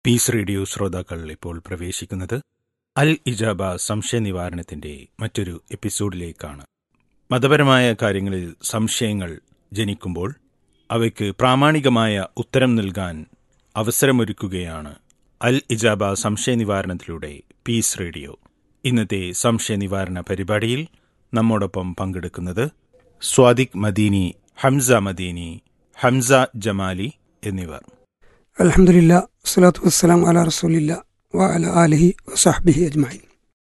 piece radio ശ്രോതാക്കൾ ഇപ്പോൾ പ്രവേശിക്കുന്നത് അൽ ഇജാബ സംശയ നിവാരണത്തിന്റെ മറ്റൊരു എപ്പിസോഡിലേക്കാണ് മതപരമായ കാര്യങ്ങളിൽ സംശയങ്ങൾ ജനിക്കുമ്പോൾ അവയ്ക്ക് പ്രാമാണികമായ ഉത്തരം നൽകാൻ അവസരമൊരുക്കുകയാണ് അൽ ഇജാബ സംശയ നിവാരണത്തിലൂടെ പീസ് റേഡിയോ ഇന്നത്തെ സംശയ നിവാരണ പരിപാടിയിൽ നമ്മോടൊപ്പം പങ്കെടുക്കുന്നത് സ്വാദിഖ് മദീനി ഹംസ മദീനി ഹംസ ജമാലി എന്നിവർ അലഹമുല്ല വസ്സലാത്തു വസ്സലാം അല റസൂലില്ല വ അല ആലിഹി വസഹബിഹി അജ്മൈൻ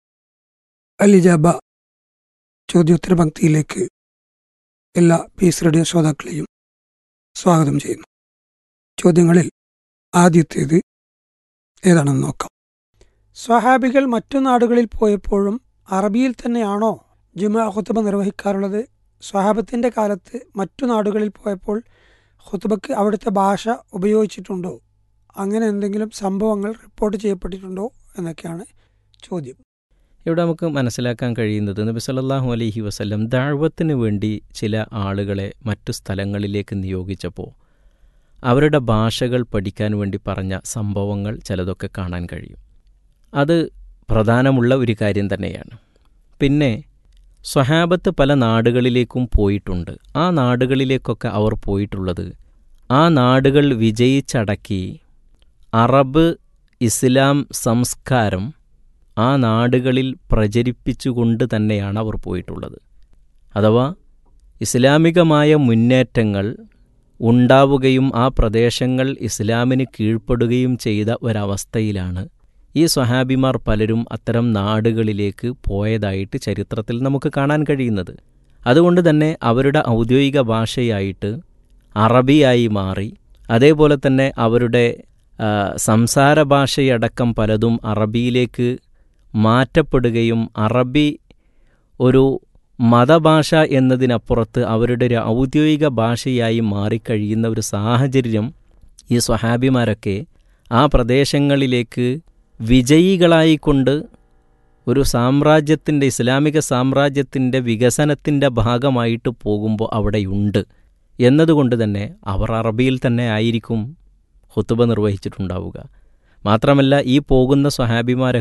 അൽ ഇജാബ ചോദ്യോത്തര പങ്ക്തിയിലേക്ക് എല്ലാ പീസ് റേഡിയോ ശ്രോതാക്കളെയും സ്വാഗതം ചെയ്യുന്നു ചോദ്യങ്ങളിൽ ആദ്യത്തേത് ഏതാണെന്ന് നോക്കാം സ്വഹാബികൾ മറ്റു നാടുകളിൽ പോയപ്പോഴും അറബിയിൽ തന്നെയാണോ ജുമാ ഖുത്തുബ നിർവഹിക്കാറുള്ളത് സ്വഹാബത്തിന്റെ കാലത്ത് മറ്റു നാടുകളിൽ പോയപ്പോൾ ഖുത്തുബക്ക് അവിടുത്തെ ഭാഷ ഉപയോഗിച്ചിട്ടുണ്ടോ അങ്ങനെ എന്തെങ്കിലും സംഭവങ്ങൾ റിപ്പോർട്ട് ചെയ്യപ്പെട്ടിട്ടുണ്ടോ എന്നൊക്കെയാണ് ചോദ്യം ഇവിടെ നമുക്ക് മനസ്സിലാക്കാൻ കഴിയുന്നത് നബി സല്ലല്ലാഹു അലൈഹി വസല്ലം ദാഴ്വത്തിന് വേണ്ടി ചില ആളുകളെ മറ്റു സ്ഥലങ്ങളിലേക്ക് നിയോഗിച്ചപ്പോൾ അവരുടെ ഭാഷകൾ പഠിക്കാൻ വേണ്ടി പറഞ്ഞ സംഭവങ്ങൾ ചിലതൊക്കെ കാണാൻ കഴിയും അത് പ്രധാനമുള്ള ഒരു കാര്യം തന്നെയാണ് പിന്നെ സ്വഹാബത്ത് പല നാടുകളിലേക്കും പോയിട്ടുണ്ട് ആ നാടുകളിലേക്കൊക്കെ അവർ പോയിട്ടുള്ളത് ആ നാടുകൾ വിജയിച്ചടക്കി അറബ് ഇസ്ലാം സംസ്കാരം ആ നാടുകളിൽ പ്രചരിപ്പിച്ചുകൊണ്ട് തന്നെയാണ് അവർ പോയിട്ടുള്ളത് അഥവാ ഇസ്ലാമികമായ മുന്നേറ്റങ്ങൾ ഉണ്ടാവുകയും ആ പ്രദേശങ്ങൾ ഇസ്ലാമിന് കീഴ്പ്പെടുകയും ചെയ്ത ഒരവസ്ഥയിലാണ് ഈ സ്വഹാബിമാർ പലരും അത്തരം നാടുകളിലേക്ക് പോയതായിട്ട് ചരിത്രത്തിൽ നമുക്ക് കാണാൻ കഴിയുന്നത് അതുകൊണ്ട് തന്നെ അവരുടെ ഔദ്യോഗിക ഭാഷയായിട്ട് അറബിയായി മാറി അതേപോലെ തന്നെ അവരുടെ സംസാര ഭാഷയടക്കം പലതും അറബിയിലേക്ക് മാറ്റപ്പെടുകയും അറബി ഒരു മതഭാഷ എന്നതിനപ്പുറത്ത് അവരുടെ ഒരു ഔദ്യോഗിക ഭാഷയായി മാറിക്കഴിയുന്ന ഒരു സാഹചര്യം ഈ സ്വഹാബിമാരൊക്കെ ആ പ്രദേശങ്ങളിലേക്ക് വിജയികളായിക്കൊണ്ട് ഒരു സാമ്രാജ്യത്തിൻ്റെ ഇസ്ലാമിക സാമ്രാജ്യത്തിൻ്റെ വികസനത്തിൻ്റെ ഭാഗമായിട്ട് പോകുമ്പോൾ അവിടെയുണ്ട് എന്നതുകൊണ്ട് തന്നെ അവർ അറബിയിൽ തന്നെ ആയിരിക്കും ഹുത്തുബ നിർവഹിച്ചിട്ടുണ്ടാവുക മാത്രമല്ല ഈ പോകുന്ന സ്വഹാബിമാരൊക്കെ